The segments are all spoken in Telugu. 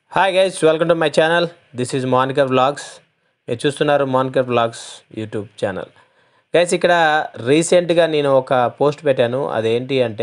hi guys welcome to my channel this is Monikar vlogs మీరు చూస్తున్నారు Monikar vlogs YouTube channel guys ఇక్కడ రీసెంట్గా నేను ఒక పోస్ట్ పెట్టాను అదేంటి అంటే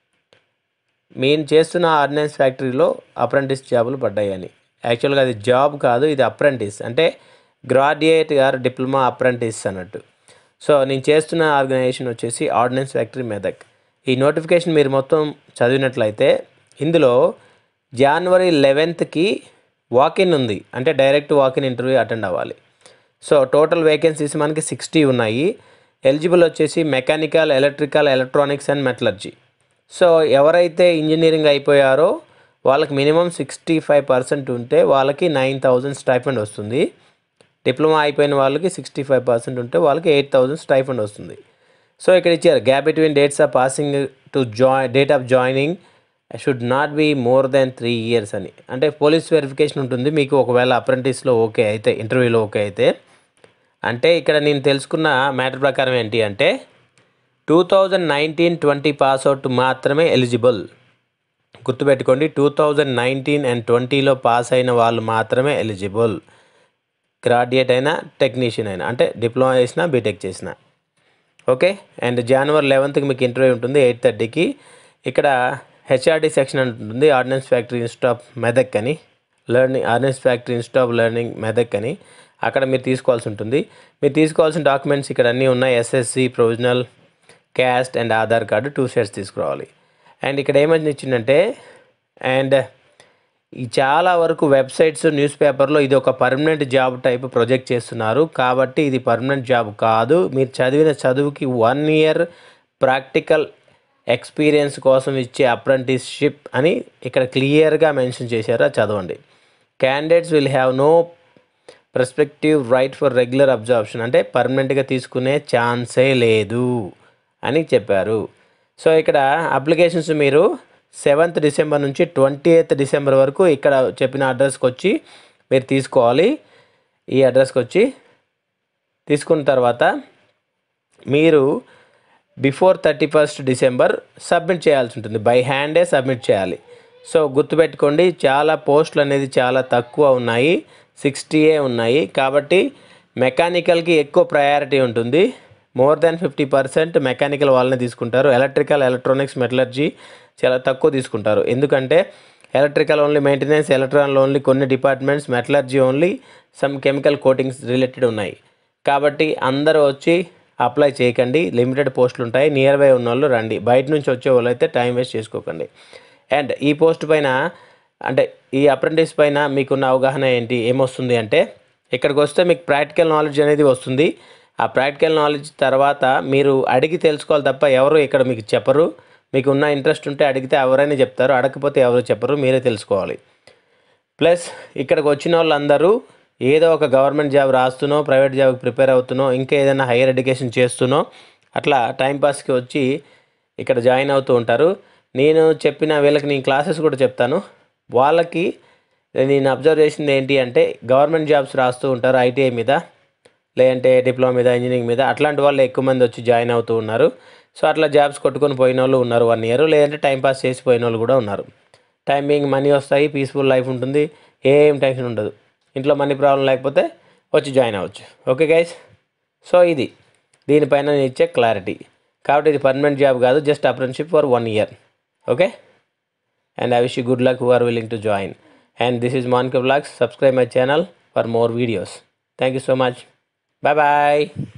మేము చేస్తున్న ఆర్డినెన్స్ ఫ్యాక్టరీలో అప్రెంటిస్ జాబులు పడ్డాయని యాక్చువల్గా అది జాబ్ కాదు ఇది అప్రెంటిస్ అంటే గ్రాడ్యుయేట్ గారు డిప్లొమా అప్రెంటిస్ అన్నట్టు సో నేను చేస్తున్న ఆర్గనైజేషన్ వచ్చేసి ఆర్డినెన్స్ ఫ్యాక్టరీ మెదక్ ఈ నోటిఫికేషన్ మీరు మొత్తం చదివినట్లయితే ఇందులో జనవరి లెవెన్త్కి వాకిన్ ఉంది అంటే డైరెక్ట్ వాకిన్ ఇంటర్వ్యూ అటెండ్ అవ్వాలి సో టోటల్ వేకెన్సీస్ మనకి సిక్స్టీ ఉన్నాయి ఎలిజిబుల్ వచ్చేసి mechanical electrical electronics and metallurgy so ఎవరైతే ఇంజనీరింగ్ అయిపోయారో వాళ్ళకి మినిమం సిక్స్టీ ఫైవ్ పర్సెంట్ ఉంటే వాళ్ళకి నైన్ థౌజండ్ స్టైఫండ్ వస్తుంది డిప్లొమా అయిపోయిన వాళ్ళకి సిక్స్టీ ఫైవ్ పర్సెంట్ ఉంటే వాళ్ళకి ఎయిట్ థౌజండ్ స్టైఫండ్ వస్తుంది సో ఇక్కడ ఇచ్చారు gap between dates of passing to join date of joining should not be more than three years అని అంటే పోలీస్ వెరిఫికేషన్ ఉంటుంది మీకు ఒకవేళ అప్రెంటిస్లో ఓకే అయితే ఇంటర్వ్యూలో ఓకే అయితే అంటే ఇక్కడ నేను తెలుసుకున్న మ్యాటర్ ప్రకారం ఏంటి అంటే two thousand nineteen twenty pass out మాత్రమే ఎలిజిబుల్ గుర్తుపెట్టుకోండి టూ థౌజండ్ నైన్టీన్ అండ్ ట్వంటీలో పాస్ అయిన వాళ్ళు మాత్రమే ఎలిజిబుల్ గ్రాడ్యుయేట్ అయినా టెక్నీషియన్ అయినా అంటే డిప్లొమా చేసినా బీటెక్ చేసిన ఓకే అండ్ జనవరి లెవెన్త్కి మీకు ఇంటర్వ్యూ ఉంటుంది ఎయిట్ థర్టీకి ఇక్కడ హెచ్ఆర్డి సెక్షన్ ఉంటుంది ordnance factory institute of Medak అని learning ordnance factory institute of learning Medak అని అక్కడ మీరు తీసుకోవాల్సి ఉంటుంది మీరు తీసుకోవాల్సిన డాక్యుమెంట్స్ ఇక్కడ అన్నీ ఉన్నాయి SSC provisional caste and Aadhaar card two shares తీసుకురావాలి అండ్ ఇక్కడ ఏమని ఇచ్చిందంటే అండ్ ఈ చాలా వరకు వెబ్సైట్స్ న్యూస్ పేపర్లో ఇది ఒక పర్మనెంట్ జాబ్ టైప్ ప్రొజెక్ట్ చేస్తున్నారు కాబట్టి ఇది పర్మనెంట్ జాబ్ కాదు మీరు చదివిన చదువుకి వన్ ఇయర్ ప్రాక్టికల్ ఎక్స్పీరియన్స్ కోసం ఇచ్చే అప్రెంటిస్షిప్ అని ఇక్కడ క్లియర్గా మెన్షన్ చేశారు అది చదవండి candidates will have no perspective right for regular absorption అంటే పర్మనెంట్గా తీసుకునే ఛాన్సే లేదు అని చెప్పారు సో ఇక్కడ అప్లికేషన్స్ మీరు సెవెంత్ డిసెంబర్ నుంచి ట్వంటీ ఎయిత్ డిసెంబర్ వరకు ఇక్కడ చెప్పిన అడ్రస్కి వచ్చి మీరు తీసుకోవాలి ఈ అడ్రస్కి వచ్చి తీసుకున్న తర్వాత మీరు before thirty first December submit చేయాల్సి ఉంటుంది బై హ్యాండే సబ్మిట్ చేయాలి సో గుర్తుపెట్టుకోండి చాలా పోస్టులు అనేది చాలా తక్కువ ఉన్నాయి సిక్స్టీయే ఉన్నాయి కాబట్టి మెకానికల్కి ఎక్కువ ప్రయారిటీ ఉంటుంది more than fifty percent mechanical వాళ్ళని తీసుకుంటారు ఎలక్ట్రికల్ ఎలక్ట్రానిక్స్ మెటలర్జీ చాలా తక్కువ తీసుకుంటారు ఎందుకంటే electrical only maintenance electronic only కొన్ని departments metallurgy only some chemical coatings related ఉన్నాయి కాబట్టి అందరూ వచ్చి అప్లై చేయకండి లిమిటెడ్ పోస్టులు ఉంటాయి నియర్ బై ఉన్న వాళ్ళు రండి బయట నుంచి వచ్చే వాళ్ళు అయితే టైం వేస్ట్ చేసుకోకండి అండ్ ఈ పోస్ట్ పైన అంటే ఈ అప్రెంటిస్ పైన మీకున్న అవగాహన ఏంటి ఏమొస్తుంది అంటే ఇక్కడికి వస్తే మీకు ప్రాక్టికల్ నాలెడ్జ్ అనేది వస్తుంది ఆ ప్రాక్టికల్ నాలెడ్జ్ తర్వాత మీరు అడిగి తెలుసుకోవాలి తప్ప ఎవరు ఇక్కడ మీకు చెప్పరు మీకు ఉన్న ఇంట్రెస్ట్ ఉంటే అడిగితే ఎవరైనా చెప్తారు అడగకపోతే ఎవరు చెప్పరు మీరే తెలుసుకోవాలి ప్లస్ ఇక్కడికి వచ్చిన వాళ్ళందరూ ఏదో ఒక గవర్నమెంట్ జాబ్ రాస్తునో ప్రైవేట్ జాబ్కి ప్రిపేర్ అవుతునో ఇంకా ఏదైనా హైయర్ ఎడ్యుకేషన్ చేస్తునో అట్లా టైంపాస్కి వచ్చి ఇక్కడ జాయిన్ అవుతూ ఉంటారు నేను చెప్పిన వీళ్ళకి నేను క్లాసెస్ కూడా చెప్తాను వాళ్ళకి నేను అబ్జర్వ్ చేసింది ఏంటి అంటే గవర్నమెంట్ జాబ్స్ రాస్తూ ఉంటారు ఐటీఐ మీద లేదంటే డిప్లొమా మీద ఇంజనీరింగ్ మీద అట్లాంటి వాళ్ళు ఎక్కువ మంది వచ్చి జాయిన్ అవుతూ ఉన్నారు సో అట్లా జాబ్స్ కొట్టుకొని పోయిన వాళ్ళు ఉన్నారు వన్ ఇయర్ లేదంటే టైంపాస్ చేసి పోయిన వాళ్ళు కూడా ఉన్నారు టైమింగ్ మనీ వస్తాయి పీస్ఫుల్ లైఫ్ ఉంటుంది ఏం టెన్షన్ ఉండదు ఇంట్లో మనీ ప్రాబ్లం లేకపోతే వచ్చి జాయిన్ అవ్వచ్చు ఓకే గైస్ సో ఇది దీనిపైన నేను ఇచ్చే క్లారిటీ కాబట్టి ఇది పర్మనెంట్ జాబ్ కాదు just apprenticeship for one year okay and I wish you good luck who are willing to join and this is Monikar vlogs subscribe my channel for more videos thank you so much bye bye